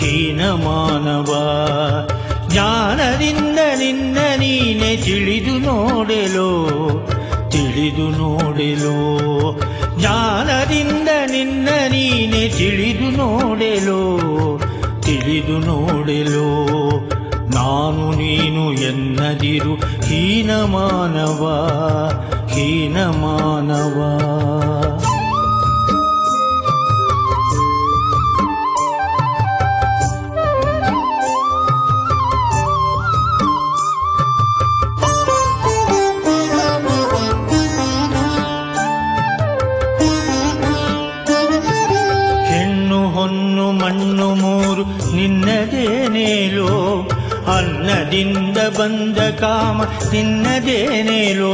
ಹೀನ ಮಾನವ ಜ್ಞಾನದಿಂದ ನಿನ್ನ ನೀನೆ ತಿಳಿದು ನೋಡೆಲೋ ತಿಳಿದು ನೋಡೆಲೋ ಜ್ಞಾನದಿಂದ ನಿನ್ನ ನೀನೆ ತಿಳಿದು ನೋಡೆಲೋ ತಿಳಿದು ನೋಡೆಲೋ ನಾನು ನೀನು ಎನ್ನದಿರು ಹೀನ ಮಾನವ ಹೀನ ಮಾನವ ಹೆಣ್ಣು ಹೊನ್ನು ಮಣ್ಣು ಮೂರು ನಿನ್ನದೇನೇಲೋ ಅನ್ನದಿಂದ ಬಂದ ಕಾಮ ನಿನ್ನದೇನೇಲೋ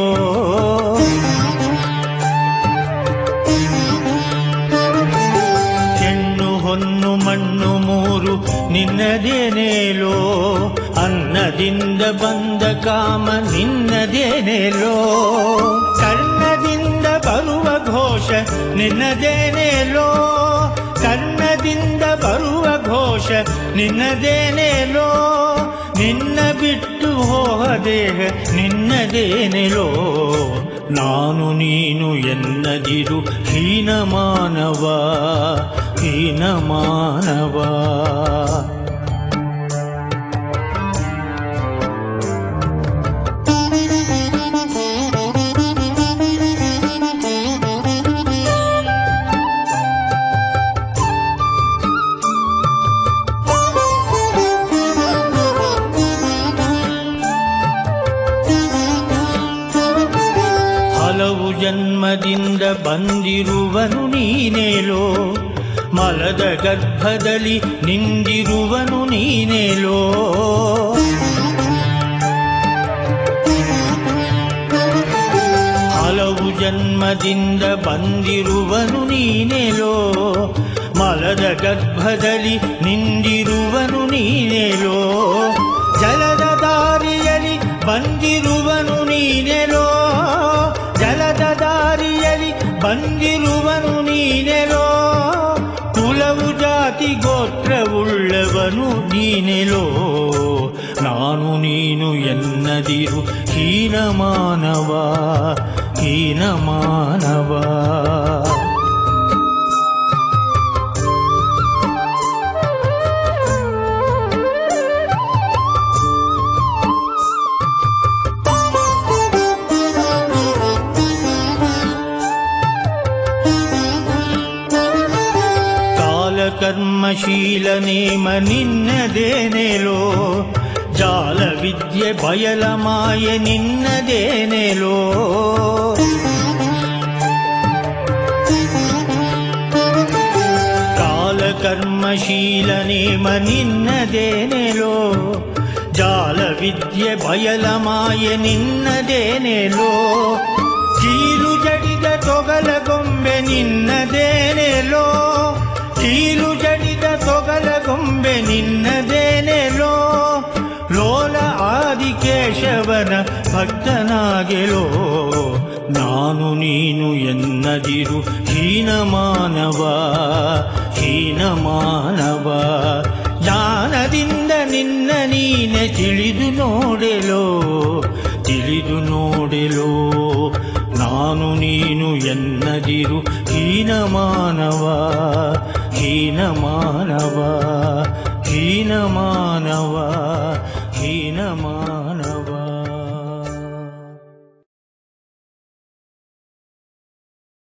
ಹೆಣ್ಣು ಹೊನ್ನು ಮಣ್ಣು ಮೂರು ನಿನ್ನದೇನೇಲೋ ಅನ್ನದಿಂದ ಬಂದ ಕಾಮ ನಿನ್ನದೇನೇಲೋ ಕರ್ಣದಿಂದ ಬರುವ ಘೋಷ ನಿನ್ನದೇನೇಲೋ ಕರ್ಣದಿಂದ ಬರುವ ಘೋಷ ನಿನ್ನದೇನೇಲೋ ನಿನ್ನ ಬಿಟ್ಟು ಹೋಗ ದೇಹ ನಿನ್ನದೇನೆಲೋ ನಾನು ನೀನು ಎನ್ನದಿರು ಹೀನ ಮಾನವ ಹೀನ ಮಾನವ ಹಲವು ಜನ್ಮದಿಂದ ಬಂದಿರುವನು ನೀನೇಲೋ ಮಲದ ಗರ್ಭದಲ್ಲಿ ನಿಂದಿರುವನು ನೀನೇಲೋ ಹಲವು ಜನ್ಮದಿಂದ ಬಂದಿರುವನು ನೀನೇಲೋ ಮಲದ ಗರ್ಭದಲ್ಲಿ ನಿಂದಿರುವನು ನೀನೇಲೋ ಜಲದ ದಾರಿಯಲ್ಲಿ ಬಂದಿರುವನು ನೀನೆಲೋ ಜಲದ ದಾರಿಯಲ್ಲಿ ಬಂದಿರುವನು ನೀನೆಲೋ ಕುಲವು ಜಾತಿ ಗೋತ್ರವುಳ್ಳವನು ನೀನೆಲೋ ನಾನು ನೀನು ಎನ್ನದಿರು ಹೀನ ಮಾನವ ಹೀನ ಮಾನವ ಕಾಲಕರ್ಮಶೀಲ ನೇಮ ನಿನ್ನದೇನೆಲೋ ಜಾಲ ವಿದ್ಯೆ ಬಯಲ ಮಾಯ ನಿನ್ನದೇನೆಲೋ ಕಾಲಕರ್ಮಶೀಲ ನೇಮ ನಿನ್ನದೇನೆಲೋ ಜಾಲ ವಿದ್ಯೆ ಬಯಲ ಮಾಯ ನಿನ್ನದೇನೆಲೋ ಚೀಲು ಜಡಿದ ತೊಗಲ ಗೊಂಬೆ ನಿನ್ನದೇನೆಲೋ ಚೀಲು ಜಡಿದ ತೊಗಲ ಗೊಂಬೆ ನಿನ್ನದೇನೆಲೋ ಲೋಲ ಆದಿಕೇಶವನ ಭಕ್ತನಾಗೆಲೋ ನಾನು ನೀನು ಎನ್ನದಿರು ಹೀನ ಮಾನವ ಹೀನ ಮಾನವ ಜ್ಞಾನದಿಂದ ನಿನ್ನ ನೀನೆ ತಿಳಿದು ನೋಡೆಲೋ ತಿಳಿದು ನೋಡೆಲೋ ನಾನು ನೀನು ಎನ್ನದಿರು ಹೀನ ಮಾನವ ಹೀನ ಮಾನವ